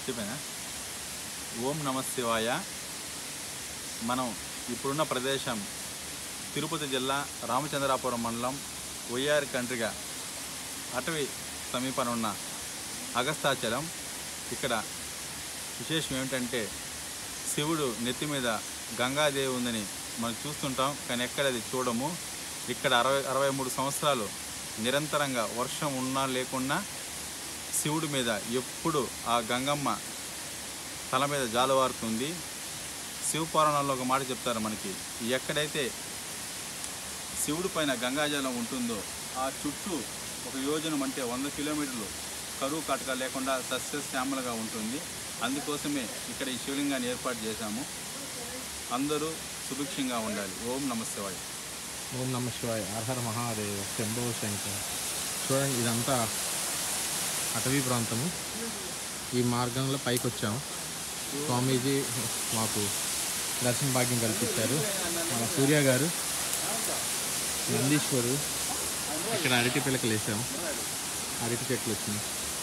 చెప్పానా ఓం నమ శివాయ మనం ఇప్పుడున్న ప్రదేశం తిరుపతి జిల్లా రామచంద్రాపురం మండలం ఒయ్యారి కండ్రిగా అటవీ సమీపన ఉన్న అగస్తాచలం ఇక్కడ విశేషం ఏమిటంటే శివుడు నెత్తి మీద గంగాదేవి ఉందని మనం చూస్తుంటాం కానీ ఎక్కడ అది చూడము ఇక్కడ అరవై అరవై మూడు సంవత్సరాలు నిరంతరంగా వర్షం ఉన్నా లేకున్నా శివుడి మీద ఎప్పుడు ఆ గంగమ్మ తల మీద జాలువారుతుంది శివపురాణంలో ఒక మాట చెప్తారు మనకి ఎక్కడైతే శివుడి పైన గంగాజలం ఉంటుందో ఆ చుట్టూ ఒక యోజనం అంటే వంద కిలోమీటర్లు కరువు కాటక లేకుండా సస్యశ్యామలుగా ఉంటుంది అందుకోసమే ఇక్కడ ఈ శివలింగాన్ని ఏర్పాటు చేశాము అందరూ సుభిక్షంగా ఉండాలి ఓం నమ శివాయ ఓం నమ శివాయ హరహర మహాదేవ శంభో శంకర్ చూడండి ఇదంతా అటవీ ప్రాంతము ఈ మార్గంలో పైకి వచ్చాము స్వామీజీ మాకు దర్శన భాగ్యం కల్పించారు మన సూర్య గారు నందీశ్వరు ఇక్కడ అరటి పిల్లకలు వేసాము అరటి చెట్లు వచ్చినాయి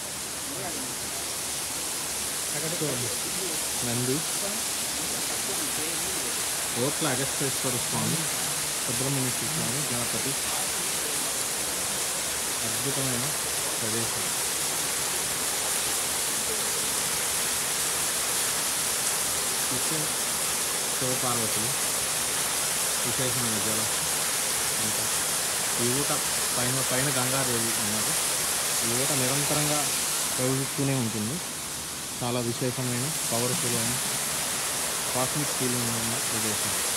చూడండి నంది ఓట్ల అగస్తేశ్వర స్వామి సుబ్రహ్మణ్యేశ్వర స్వామి గణపతి అద్భుతమైన ప్రదేశం నిత్యం శివపార్వతులు విశేషమైన జలం అంతా ఈ ఊట పైన పైన గంగాదేవి ఉన్నారు ఈ ఊట నిరంతరంగా ప్రవహిస్తూనే ఉంటుంది చాలా విశేషమైన పవర్ఫుల్ అయిన కాస్మిక్ ఫీలింగ్ ఉన్న ప్రదేశం